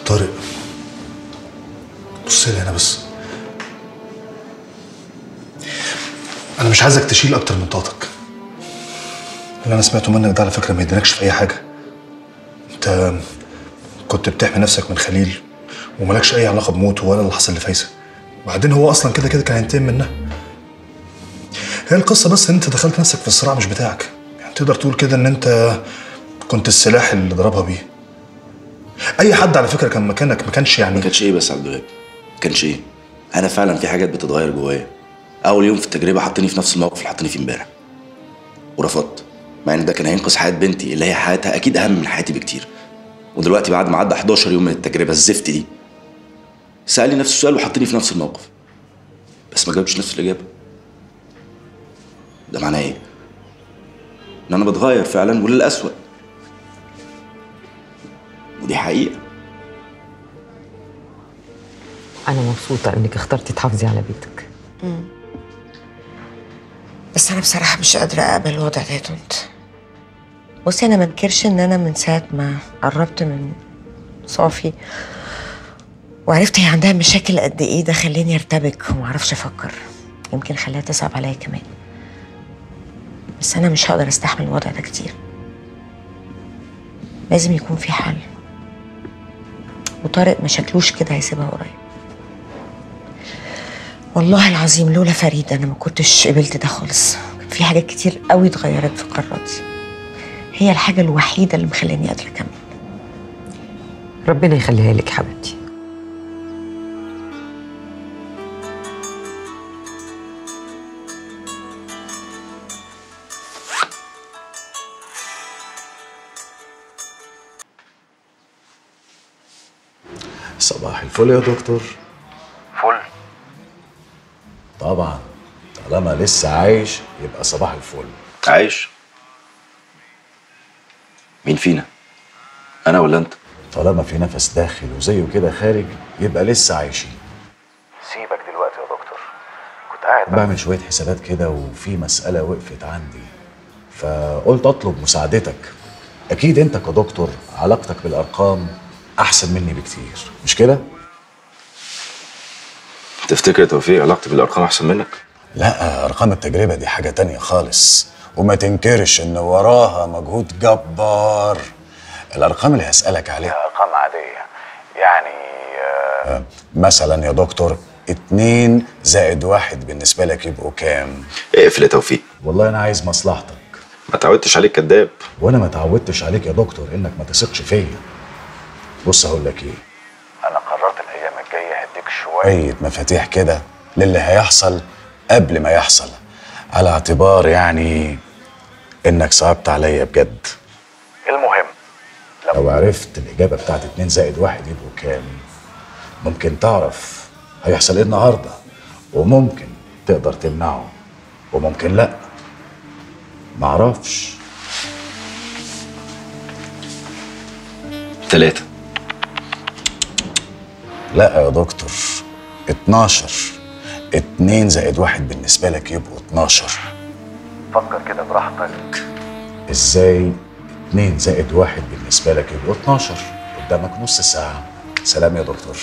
طارق بص لي هنا بس انا مش عايزك تشيل اكتر من طاقتك اللي انا سمعته منك ده على فكره ما يدينكش في اي حاجه انت كنت بتحمي نفسك من خليل وملكش اي علاقه بموته ولا اللي حصل لفايزه وبعدين هو اصلا كده كده كان هينتقم منها هي القصه بس ان انت دخلت نفسك في الصراع مش بتاعك يعني تقدر تقول كده ان انت كنت السلاح اللي ضربها بيه اي حد على فكره كان مكانك ما كانش يعني ما كانش ايه بس يا عبد الوهاب ما كانش ايه انا فعلا في حاجات بتتغير جوايا اول يوم في التجربه حطني في نفس الموقف اللي حطني فيه امبارح ورفضت مع ان ده كان هينقذ حياه بنتي اللي هي حياتها اكيد اهم من حياتي بكتير ودلوقتي بعد ما عدى 11 يوم من التجربه الزفت دي سالني نفس السؤال وحطني في نفس الموقف بس ما جاوبش نفس الاجابه ده معناه ايه ان انا بتغير فعلا وللاسوأ ودي حقيقه أنا مبسوطة إنك اخترتي تحافظي على بيتك بس انا بصراحه مش قادره اقبل الوضع ده يا طنط بصي انا منكرش ان انا من ساعه ما قربت من صافي وعرفت هي عندها مشاكل قد ايه ده خلاني ارتبك ومعرفش افكر يمكن خلاها تصعب عليا كمان بس انا مش هقدر استحمل الوضع ده كتير لازم يكون في حل وطارق ما شكلوش كده هيسيبها قريب والله العظيم لولا فريد انا ما كنتش قبلت ده خالص كان في حاجات كتير قوي اتغيرت في قراراتي هي الحاجه الوحيده اللي مخلاني قادره اكمل ربنا يخليها لك حبيبتي صباح الفل يا دكتور فل طبعا طالما لسه عايش يبقى صباح الفل عايش مين فينا انا ولا انت طالما في نفس داخل وزيه كده خارج يبقى لسه عايشين سيبك دلوقتي يا دكتور كنت قاعد بعمل شوية حسابات كده وفي مسألة وقفت عندي فقلت أطلب مساعدتك أكيد أنت كدكتور علاقتك بالأرقام أحسن مني بكتير مش كده؟ تفتكر يا توفيق علاقتي بالارقام احسن منك لا أرقام التجربة دي حاجة تانية خالص وما تنكرش إن وراها مجهود جبار الأرقام اللي هسألك عليها ارقام عاديه يعني آه، مثلا يا دكتور اتنين زائد واحد بالنسبة لك يبقوا كام؟ اقفل يا توفيق والله أنا عايز مصلحتك ما تعودتش عليك كداب وأنا ما تعودتش عليك يا دكتور إنك ما تثقش فيا بص هقول لك إيه انا قررت الايام الجايه هديك شويه شوية مفاتيح كده للي هيحصل قبل ما يحصل على اعتبار يعني إنك صعبت عليا بجد المهم لو عرفت الإجابة بتاعت اتنين زائد واحد يبقوا كام ممكن تعرف هيحصل إيه النهاردة وممكن تقدر تمنعه وممكن لأ معرفش ثلاثة لا يا دكتور 12 اتنين زائد واحد بالنسبة لك يبقوا 12 فكر كده براحتك ازاي اتنين زائد واحد بالنسبة لك يبقوا 12 قدامك نص ساعة سلام يا دكتور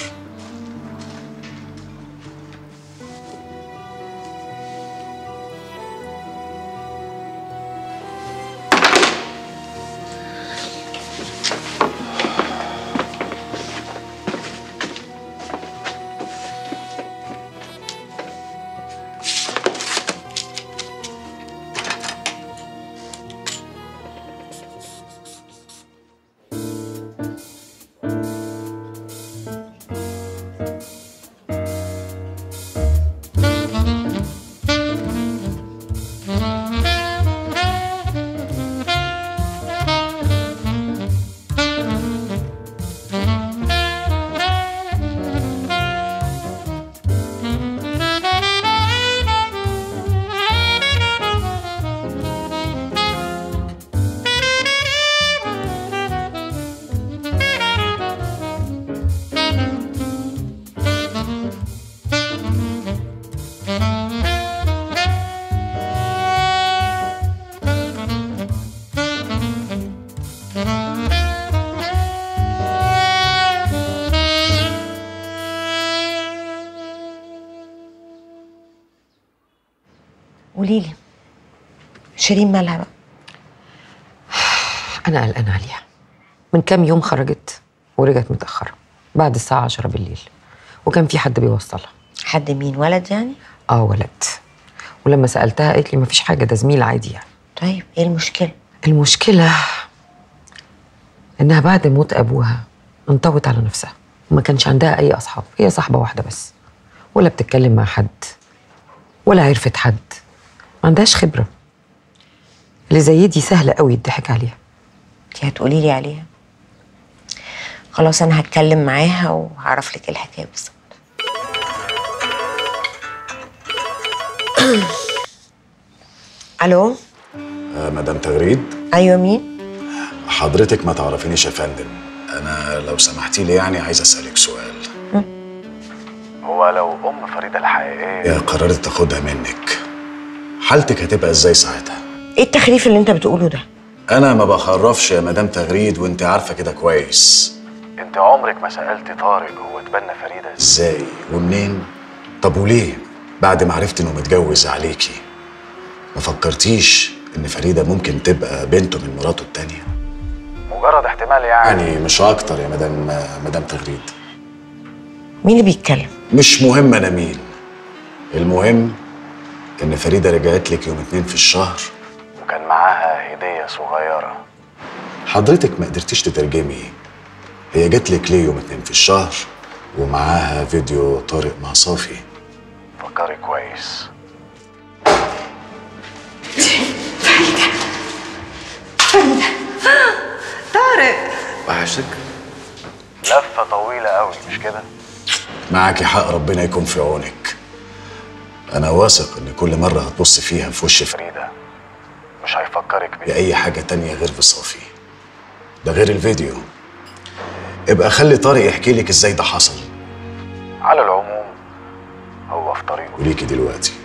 قولي لي شيرين مالها بقى انا قلقانه عليها من كام يوم خرجت ورجعت متاخره بعد الساعه 10 بالليل وكان في حد بيوصلها حد مين ولد يعني اه ولد ولما سالتها قالت لي مفيش حاجه ده زميل عادي يعني طيب ايه المشكله المشكله انها بعد موت ابوها انطوت على نفسها وما كانش عندها اي اصحاب هي صاحبه واحده بس ولا بتتكلم مع حد ولا عرفت حد ما عندهاش خبره اللي زي دي سهله قوي يضحك عليها انت هتقولي لي عليها خلاص انا هتكلم معاها وهعرف لك الحكايه بالظبط الو آه مدام تغريد ايوه مين حضرتك ما تعرفينيش يا فندم انا لو سمحتي لي يعني عايز اسالك سؤال هو لو ام فريده الحقيقيه يا قررت تاخدها منك حالتك هتبقى ازاي ساعتها ايه التخريف اللي انت بتقوله ده انا ما بخرفش يا مدام تغريد وانت عارفه كده كويس انت عمرك ما سالت طارق هو اتبنى فريده ازاي ومنين طب وليه بعد ما عرفت انه متجوز عليكي ما فكرتيش ان فريده ممكن تبقى بنته من مراته التانيه مجرد احتمال يعني يعني مش اكتر يا مدام مدام تغريد مين اللي بيتكلم مش مهم انا مين المهم ان فريده رجعت لك يوم اتنين في الشهر وكان معاها هديه صغيره حضرتك ما قدرتيش تترجمي هي جات لك ليه يوم اتنين في الشهر ومعاها فيديو طارق مع صافي فكري كويس وحشك لفه طويله قوي مش كده معاكي حق ربنا يكون في عونك انا واثق ان كل مره هتبص فيها في وش فريده فريده مش هيفكرك بيه بأي حاجة تانية غير بصافي ده غير الفيديو ابقى خلي طارق يحكي لك ازاي ده حصل على العموم هو في طريقه وليكي دلوقتي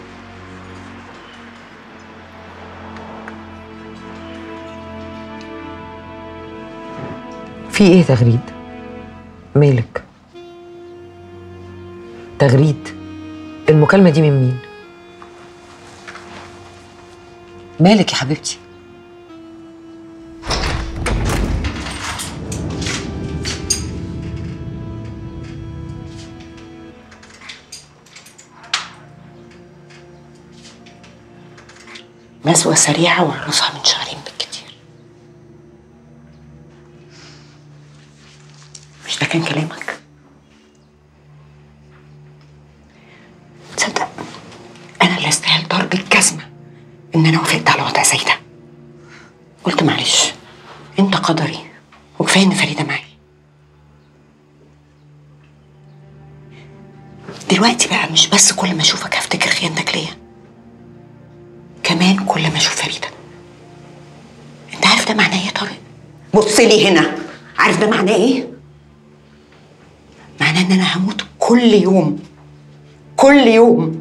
في ايه تغريد مالك تغريد المكالمه دي من مين مالك يا حبيبتي نزوة سريعة وعرفها من شهرين بالكتير مش ده كان كلامك تصدق أنا اللي أستاهل ضرب الجزمة إن أنا وافقت على وضع زي ده قلت معلش أنت قدري وكفاية إن فريدة معايا دلوقتي بقى مش بس كل ما أشوفك هفتكر خيانتك ليا كمان كل ما اشوف فريده انت عارف ده معناه ايه يا طارق بص لي هنا عارف ده معناه ايه معناه ان انا هموت كل يوم كل يوم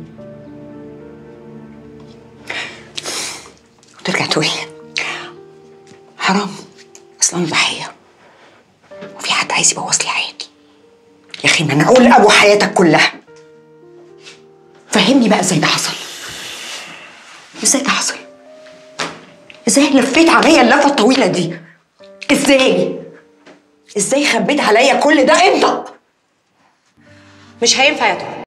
وترجع تقول لي حرام اصلا أنا ضحيه وفي حد عايز يبوظ لي حياتي يا اخي منعول ابو حياتك كلها فهمني بقى ازاي ده حصل ازاي ده حصل؟ ازاي لفيت عليا اللفه الطويله دي؟ ازاي؟ ازاي خبيت عليا كل ده انت؟ مش هينفع يا طارق